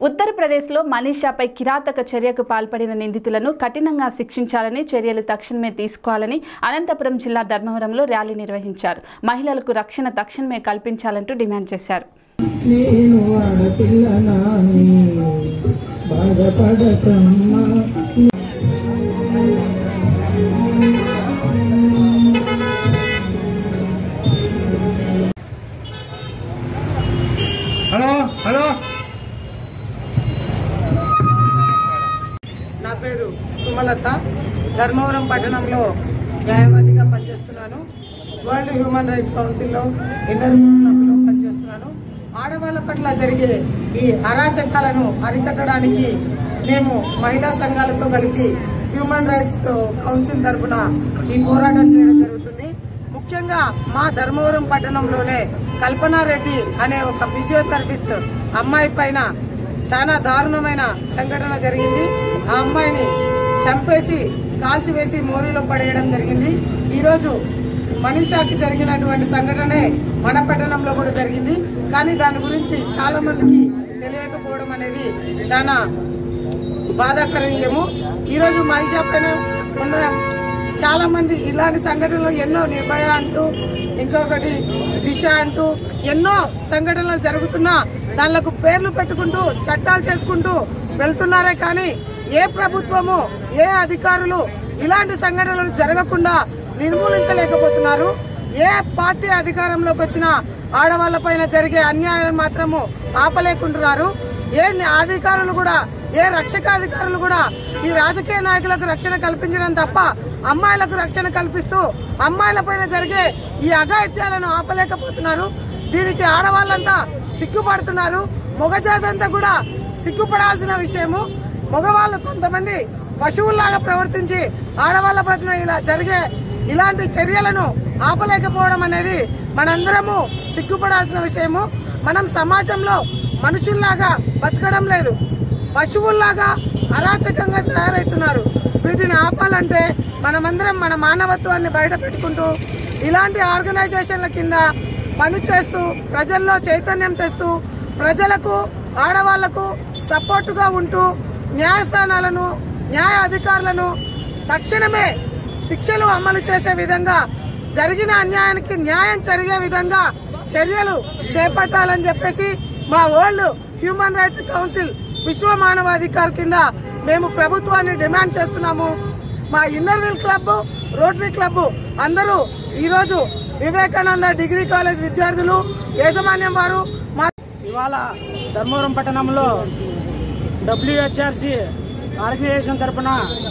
ఉత్తరప్రదేశ్లో మనీషాపై కిరాతక చర్యకు పాల్పడిన నిందితులను కఠినంగా శిక్షించాలని చర్యలు తక్షణమే తీసుకోవాలని అనంతపురం జిల్లా ధర్మవరంలో ర్యాలీ నిర్వహించారు మహిళలకు రక్షణ తక్షణమే కల్పించాలంటూ డిమాండ్ చేశారు నేను ఆడపిల్లనాని బాధపడకమ్మా హలో హలో నా పేరు సుమలత ధర్మవరం పట్టణంలో న్యాయవాదిగా పనిచేస్తున్నాను వరల్డ్ హ్యూమన్ రైట్స్ కౌన్సిల్లో ఇన్నర్ క్లబ్లో పనిచేస్తున్నాను ఆడవాళ్ళ పట్ల జరిగే ఈ అరాచకాలను అరికట్టడానికి మేము మహిళా సంఘాలతో కలిపి హ్యూమన్ రైట్స్ కౌన్సిల్ తరఫున ఈ పోరాటం చేయడం జరుగుతుంది ముఖ్యంగా మా ధర్మవరం పట్టణంలోనే కల్పనారెడ్డి అనే ఒక ఫిజియోథెరపిస్ట్ అమ్మాయి పైన చాలా దారుణమైన సంఘటన జరిగింది ఆ అమ్మాయిని చంపేసి కాల్చివేసి మోరీలో పడేయడం జరిగింది ఈరోజు మనీషాకి జరిగినటువంటి సంఘటనే మన పట్టణంలో కూడా జరిగింది కానీ దాని గురించి చాలా మందికి తెలియకపోవడం అనేది చాలా బాధాకరణీయము ఈరోజు మనీషా పైన ఉన్న చాలా మంది ఇలాంటి సంఘటనలు ఎన్నో నిర్భయ అంటూ ఇంకొకటి దిశ అంటూ ఎన్నో సంఘటనలు జరుగుతున్నా దానిలకు పేర్లు పెట్టుకుంటూ చట్టాలు చేసుకుంటూ వెళ్తున్నారే కానీ ఏ ప్రభుత్వము ఏ అధికారులు ఇలాంటి సంఘటనలు జరగకుండా నిర్మూలించలేకపోతున్నారు ఏ పార్టీ అధికారంలోకి వచ్చినా ఆడవాళ్ల పైన జరిగే అన్యాయాలు మాత్రము ఆపలేకుంటున్నారు ఏ అధికారులు కూడా ఏ రక్షక అధికారులు కూడా ఈ రాజకీయ నాయకులకు రక్షణ కల్పించడం తప్ప అమ్మాయిలకు రక్షణ కల్పిస్తూ అమ్మాయిల పైన జరిగే ఈ అఘాయిత్యాలను ఆపలేకపోతున్నారు దీనికి ఆడవాళ్ళంతా సిగ్గుపడుతున్నారు మొగజాతంతా కూడా సిగ్గుపడాల్సిన విషయము మగవాళ్ళు కొంతమంది పశువుల్లాగా ప్రవర్తించి ఆడవాళ్ల పట్ల ఇలా జరిగే ఇలాంటి చర్యలను ఆపలేకపోవడం అనేది మనందరము సిగ్గుపడాల్సిన విషయము మనం సమాజంలో మనుషుల్లాగా బతకడం లేదు పశువుల్లాగా అరాచకంగా తయారవుతున్నారు వీటిని ఆపాలంటే మనమందరం మన మానవత్వాన్ని బయట పెట్టుకుంటూ ఇలాంటి ఆర్గనైజేషన్ల కింద పని చేస్తూ ప్రజల్లో చైతన్యం తెస్తూ ప్రజలకు ఆడవాళ్లకు సపోర్టుగా ఉంటూ న్యాయస్థానాలను న్యాయ అధికారులను తక్షణమే శిక్షలు అమలు చేసే విధంగా జరిగిన అన్యాయానికి న్యాయం జరిగే విధంగా చర్యలు చేపట్టాలని చెప్పేసి మా వరల్డ్ హ్యూమన్ రైట్స్ కౌన్సిల్ విశ్వ మానవాధికార్ కింద మేము ప్రభుత్వాన్ని డిమాండ్ చేస్తున్నాము మా inner wheel club rotary club అందరూ ఈరోజు వివేకానంద డిగ్రీ కాలేజ్ విద్యార్థులు యాజమాన్యం వారు మా ఇవాళ ధర్మవరం పట్టణంలో డబ్ల్యూహెచ్ఆర్సి ఆర్గనైజేషన్ తరపున